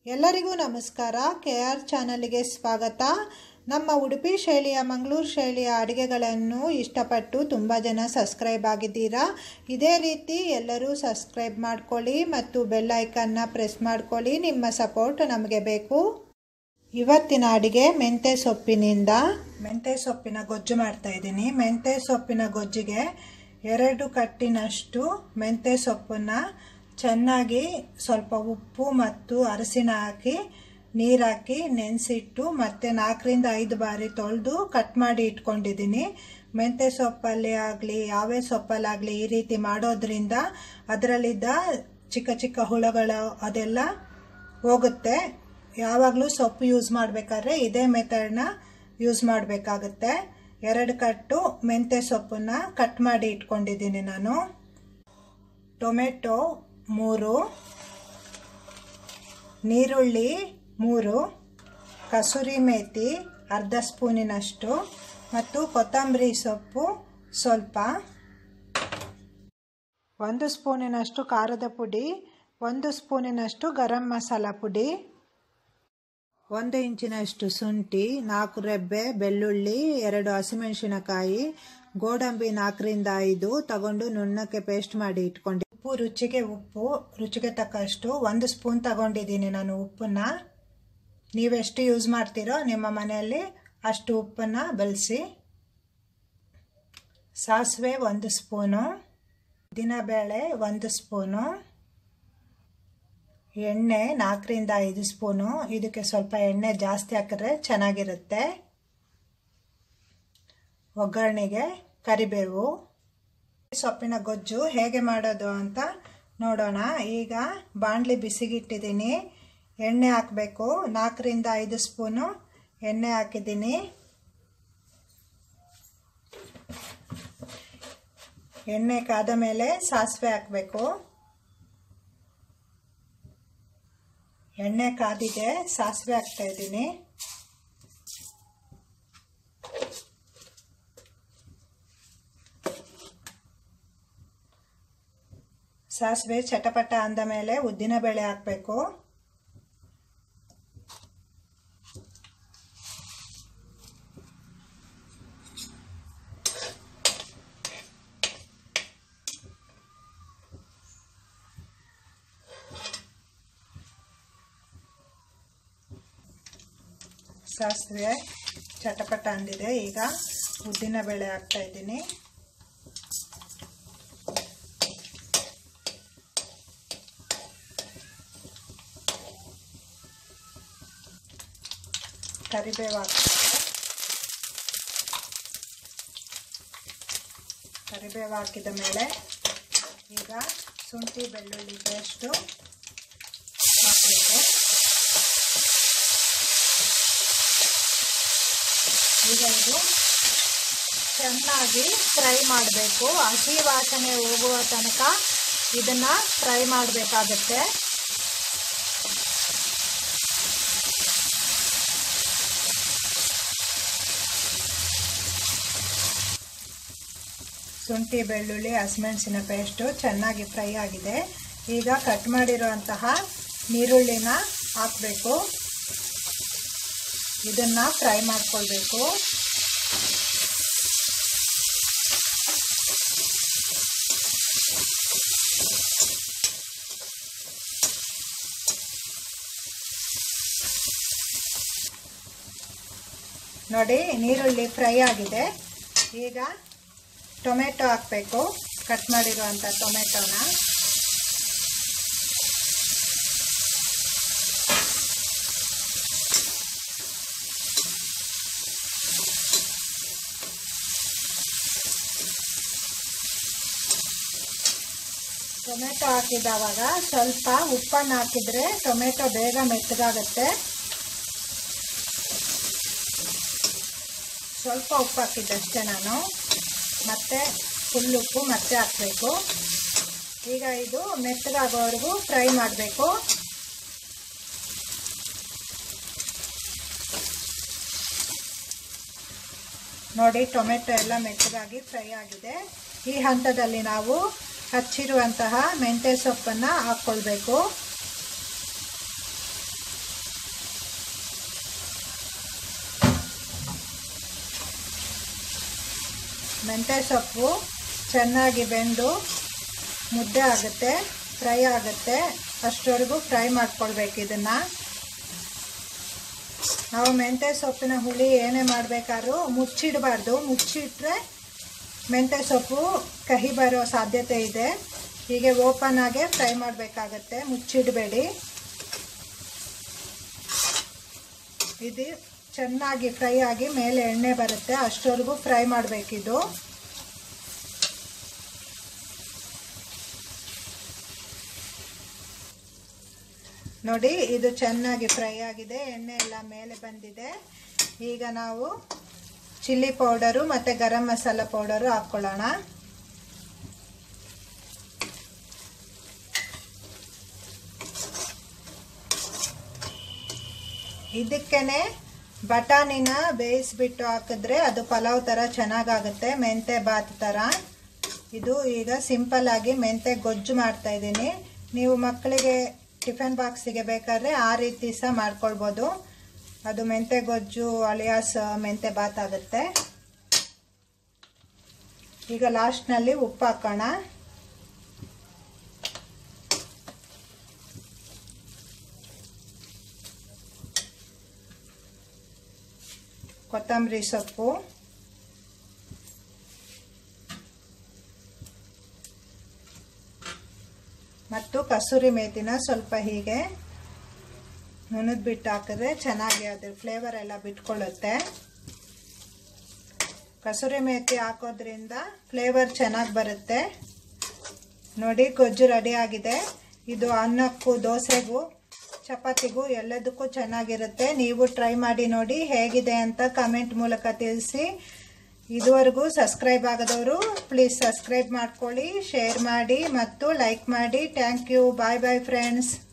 ಎಲ್ಲರಿಗೂ ನಮಸ್ಕಾರ K R ಚಾನಲ್ಗೆ ಸ್ವಾಗತ ನಮ್ಮ ಉಡುಪಿ ಶೈಲಿಯ ಮಂಗಳೂರು ಶೈಲಿಯ ಅಡುಗೆಗಳನ್ನು ಇಷ್ಟಪಟ್ಟು ತುಂಬ ಜನ ಸಬ್ಸ್ಕ್ರೈಬ್ ಆಗಿದ್ದೀರಾ ಇದೇ ರೀತಿ ಎಲ್ಲರೂ ಸಬ್ಸ್ಕ್ರೈಬ್ ಮಾಡ್ಕೊಳ್ಳಿ ಮತ್ತು ಬೆಲ್ ಐಕನ್ನ ಪ್ರೆಸ್ ಮಾಡ್ಕೊಳ್ಳಿ ನಿಮ್ಮ ಸಪೋರ್ಟ್ ನಮಗೆ ಬೇಕು ಇವತ್ತಿನ ಅಡಿಗೆ ಮೆಂತ್ಯ ಸೊಪ್ಪಿನಿಂದ ಮೆಂತ್ಯ ಸೊಪ್ಪಿನ ಗೊಜ್ಜು ಮಾಡ್ತಾ ಇದ್ದೀನಿ ಮೆಂತ್ಯ ಸೊಪ್ಪಿನ ಗೊಜ್ಜಿಗೆ ಎರಡು ಕಟ್ಟಿನಷ್ಟು ಮೆಂತ್ಯ ಸೊಪ್ಪನ್ನು ಚೆನ್ನಾಗಿ ಸ್ವಲ್ಪ ಉಪ್ಪು ಮತ್ತು ಅರಸಿನ ಹಾಕಿ ನೀರು ಹಾಕಿ ನೆನೆಸಿಟ್ಟು ಮತ್ತೆ ನಾಲ್ಕರಿಂದ ಐದು ಬಾರಿ ತೊಳೆದು ಕಟ್ ಮಾಡಿ ಇಟ್ಕೊಂಡಿದ್ದೀನಿ ಮೆಂತ್ಯ ಸೊಪ್ಪಲ್ಲಿ ಆಗಲಿ ಯಾವೇ ಸೊಪ್ಪಲ್ಲಾಗಲಿ ಈ ರೀತಿ ಮಾಡೋದ್ರಿಂದ ಅದರಲ್ಲಿದ್ದ ಚಿಕ್ಕ ಚಿಕ್ಕ ಹುಳಗಳು ಅದೆಲ್ಲ ಹೋಗುತ್ತೆ ಯಾವಾಗಲೂ ಸೊಪ್ಪು ಯೂಸ್ ಮಾಡಬೇಕಾದ್ರೆ ಇದೇ ಮೆಥಡ್ನ ಯೂಸ್ ಮಾಡಬೇಕಾಗುತ್ತೆ ಎರಡು ಕಟ್ಟು ಮೆಂತ್ಯ ಸೊಪ್ಪನ್ನ ಕಟ್ ಮಾಡಿ ಇಟ್ಕೊಂಡಿದ್ದೀನಿ ನಾನು ಟೊಮೆಟೊ ಮೂರು ನೀರುಳ್ಳಿ ಮೂರು ಕಸೂರಿ ಮೇಥಿ ಅರ್ಧ ಸ್ಪೂನಿನಷ್ಟು ಮತ್ತು ಕೊತ್ತಂಬರಿ ಸೊಪ್ಪು ಸ್ವಲ್ಪ ಒಂದು ಸ್ಪೂನಿನಷ್ಟು ಖಾರದ ಪುಡಿ ಒಂದು ಸ್ಪೂನಿನಷ್ಟು ಗರಂ ಮಸಾಲ ಪುಡಿ ಒಂದು ಇಂಚಿನಷ್ಟು ಶುಂಠಿ ನಾಲ್ಕು ರೆಬ್ಬೆ ಬೆಳ್ಳುಳ್ಳಿ ಎರಡು ಹಸಿಮೆಣಸಿನಕಾಯಿ ಗೋಡಂಬಿ ನಾಲ್ಕರಿಂದ ಐದು ತಗೊಂಡು ನುಣ್ಣಕ್ಕೆ ಪೇಸ್ಟ್ ಮಾಡಿ ಇಟ್ಕೊಂಡು ಉಪ್ಪು ರುಚಿಗೆ ಉಪ್ಪು ರುಚಿಗೆ ತಕ್ಕಷ್ಟು ಒಂದು ಸ್ಪೂನ್ ತಗೊಂಡಿದ್ದೀನಿ ನಾನು ಉಪ್ಪನ್ನ ನೀವೆಷ್ಟು ಯೂಸ್ ಮಾಡ್ತೀರೋ ನಿಮ್ಮ ಮನೆಯಲ್ಲಿ ಅಷ್ಟು ಉಪ್ಪನ್ನು ಬಳಸಿ ಸಾಸಿವೆ ಒಂದು ಸ್ಪೂನು ದಿನಬೇಳೆ ಒಂದು ಸ್ಪೂನು ಎಣ್ಣೆ ನಾಲ್ಕರಿಂದ ಐದು ಸ್ಪೂನು ಇದಕ್ಕೆ ಸ್ವಲ್ಪ ಎಣ್ಣೆ ಜಾಸ್ತಿ ಹಾಕಿದ್ರೆ ಚೆನ್ನಾಗಿರುತ್ತೆ ಒಗ್ಗರಣೆಗೆ ಕರಿಬೇವು ಸೊಪ್ಪಿನ ಗೊಜ್ಜು ಹೇಗೆ ಮಾಡೋದು ಅಂತ ನೋಡೋಣ ಈಗ ಬಾಣಲಿ ಬಿಸಿಗಿಟ್ಟಿದ್ದೀನಿ ಎಣ್ಣೆ ಹಾಕಬೇಕು ನಾಲ್ಕರಿಂದ ಐದು ಸ್ಪೂನು ಎಣ್ಣೆ ಹಾಕಿದ್ದೀನಿ ಎಣ್ಣೆ ಕಾದ ಮೇಲೆ ಸಾಸಿವೆ ಹಾಕಬೇಕು ಎಣ್ಣೆ ಕಾದಿದೆ ಸಾಸಿವೆ ಹಾಕ್ತಾ ಇದ್ದೀನಿ ಸಾಸಿವೆ ಚಟಪಟ ಅಂದ ಮೇಲೆ ಉದ್ದಿನ ಬೇಳೆ ಹಾಕಬೇಕು ಸಾಸಿವೆ ಚಟಪಟ ಅಂದಿದೆ ಈಗ ಉದ್ದಿನ ಬೇಳೆ ಹಾಕ್ತಾ ಇದ್ದೀನಿ ಕರಿಬೇವು ಹಾಕ್ತಾರೆ ಕರಿಬೇವು ಹಾಕಿದ ಮೇಲೆ ಈಗ ಶುಂಠಿ ಬೆಳ್ಳುಳ್ಳಿ ಪೇಸ್ಟು ಹಾಕಬೇಕು ಈಗ ಇದು ಚೆನ್ನಾಗಿ ಫ್ರೈ ಮಾಡಬೇಕು ಹಸಿ ವಾಸನೆ ಹೋಗುವ ತನಕ ಇದನ್ನು ಫ್ರೈ ಮಾಡಬೇಕಾಗತ್ತೆ ಶುಂಠಿ ಬೆಳ್ಳುಳ್ಳಿ ಹಸಿಮೆಣಸಿನ ಪೇಸ್ಟು ಚೆನ್ನಾಗಿ ಫ್ರೈ ಆಗಿದೆ ಈಗ ಕಟ್ ಮಾಡಿರುವಂತಹ ನೀರುಳ್ಳಿನ ಹಾಕಬೇಕು ಇದನ್ನು ಫ್ರೈ ಮಾಡ್ಕೊಳ್ಬೇಕು ನೋಡಿ ನೀರುಳ್ಳಿ ಫ್ರೈ ಆಗಿದೆ ಈಗ ಟೊಮೆಟೊ ಹಾಕಬೇಕು ಕಟ್ ಮಾಡಿರುವಂಥ ಟೊಮೆಟೊನ ಟೊಮೆಟೊ ಹಾಕಿದವಾಗ ಸ್ವಲ್ಪ ಉಪ್ಪನ್ನು ಹಾಕಿದರೆ ಟೊಮೆಟೊ ಬೇಗ ಮೆತ್ತಗಾಗುತ್ತೆ ಸ್ವಲ್ಪ ಉಪ್ಪು ಹಾಕಿದ್ದಷ್ಟೇ ನಾನು ಮತ್ತೆ ಫುಲ್ ಉಪ್ಪು ಮತ್ತೆ ಹಾಕಬೇಕು ಈಗ ಇದು ಮೆತ್ತಗಾಗೋವರೆಗೂ ಫ್ರೈ ಮಾಡಬೇಕು ನೋಡಿ ಟೊಮೆಟೊ ಎಲ್ಲ ಮೆತ್ತಗಾಗಿ ಫ್ರೈ ಆಗಿದೆ ಈ ಹಂತದಲ್ಲಿ ನಾವು ಹಚ್ಚಿರುವಂತಹ ಮೆಂತ್ಯ ಸೊಪ್ಪನ್ನು ಹಾಕ್ಕೊಳ್ಬೇಕು ಮೆಂತ್ಯ ಸೊಪ್ಪು ಚೆನ್ನಾಗಿ ಬೆಂದು ಮುದ್ದೆ ಆಗುತ್ತೆ ಫ್ರೈ ಆಗುತ್ತೆ ಅಷ್ಟವರೆಗೂ ಫ್ರೈ ಮಾಡ್ಕೊಳ್ಬೇಕು ಇದನ್ನು ನಾವು ಮೆಂತ್ಯ ಸೊಪ್ಪಿನ ಹುಳಿ ಏನೇ ಮಾಡಬೇಕಾದ್ರೂ ಮುಚ್ಚಿಡಬಾರ್ದು ಮುಚ್ಚಿಟ್ರೆ ಮೆಂತ್ಯ ಸೊಪ್ಪು ಕಹಿ ಬರೋ ಸಾಧ್ಯತೆ ಇದೆ ಹೀಗೆ ಓಪನ್ ಆಗೇ ಫ್ರೈ ಮಾಡಬೇಕಾಗತ್ತೆ ಮುಚ್ಚಿಡಬೇಡಿ ಇದು ಚೆನ್ನಾಗಿ ಫ್ರೈ ಆಗಿ ಮೇಲೆ ಎಣ್ಣೆ ಬರುತ್ತೆ ಅಷ್ಟವರೆಗೂ ಫ್ರೈ ಮಾಡಬೇಕಿದು ನೋಡಿ ಇದು ಚೆನ್ನಾಗಿ ಫ್ರೈ ಆಗಿದೆ ಎಣ್ಣೆ ಎಲ್ಲ ಮೇಲೆ ಬಂದಿದೆ ಈಗ ನಾವು ಚಿಲ್ಲಿ ಪೌಡರು ಮತ್ತು ಗರಂ ಮಸಾಲ ಪೌಡರು ಹಾಕ್ಕೊಳ್ಳೋಣ ಇದಕ್ಕೇನೆ ಬಟಾಣಿನ ಬೇಯಿಸ್ಬಿಟ್ಟು ಹಾಕಿದ್ರೆ ಅದು ಪಲಾವ್ ಥರ ಚೆನ್ನಾಗಾಗುತ್ತೆ ಮೆಂತೆ ಬಾತ್ ಥರ ಇದು ಈಗ ಸಿಂಪಲ್ ಆಗಿ ಮೆಂತೆ ಗೊಜ್ಜು ಮಾಡ್ತಾ ಇದ್ದೀನಿ ನೀವು ಮಕ್ಕಳಿಗೆ ಟಿಫನ್ ಬಾಕ್ಸಿಗೆ ಬೇಕಾದ್ರೆ ಆ ರೀತಿ ಸಹ ಮಾಡ್ಕೊಳ್ಬೋದು ಅದು ಮೆಂತೆ ಗೊಜ್ಜು ಅಲಿಯಾಸ್ ಮೆಂತೆ ಬಾತ್ ಆಗುತ್ತೆ ಈಗ ಲಾಸ್ಟ್ನಲ್ಲಿ ಉಪ್ಪು ಹಾಕೋಣ ಕೊತ್ತಂಬರಿ ಸೊಪ್ಪು ಮತ್ತು ಕಸೂರಿ ಮೇಥಿನ ಸ್ವಲ್ಪ ಹೀಗೆ ಬಿಟ್ಟು ಹಾಕಿದ್ರೆ ಚೆನ್ನಾಗಿ ಅದ್ರ ಫ್ಲೇವರ್ ಎಲ್ಲ ಬಿಟ್ಕೊಳ್ಳುತ್ತೆ ಕಸೂರಿ ಮೇಥಿ ಹಾಕೋದ್ರಿಂದ ಫ್ಲೇವರ್ ಚೆನ್ನಾಗಿ ಬರುತ್ತೆ ನೋಡಿ ಗೊಜ್ಜು ರೆಡಿ ಆಗಿದೆ ಇದು ಅನ್ನಕ್ಕೂ ದೋಸೆಗೂ ಚಪಾತಿಗೂ ಎಲ್ಲದಕ್ಕೂ ಚೆನ್ನಾಗಿರುತ್ತೆ ನೀವು ಟ್ರೈ ಮಾಡಿ ನೋಡಿ ಹೇಗಿದೆ ಅಂತ ಕಮೆಂಟ್ ಮೂಲಕ ತಿಳಿಸಿ ಇದುವರೆಗೂ ಸಬ್ಸ್ಕ್ರೈಬ್ ಆಗದವರು ಪ್ಲೀಸ್ ಸಬ್ಸ್ಕ್ರೈಬ್ ಮಾಡ್ಕೊಳ್ಳಿ ಶೇರ್ ಮಾಡಿ ಮತ್ತು ಲೈಕ್ ಮಾಡಿ thank you bye bye friends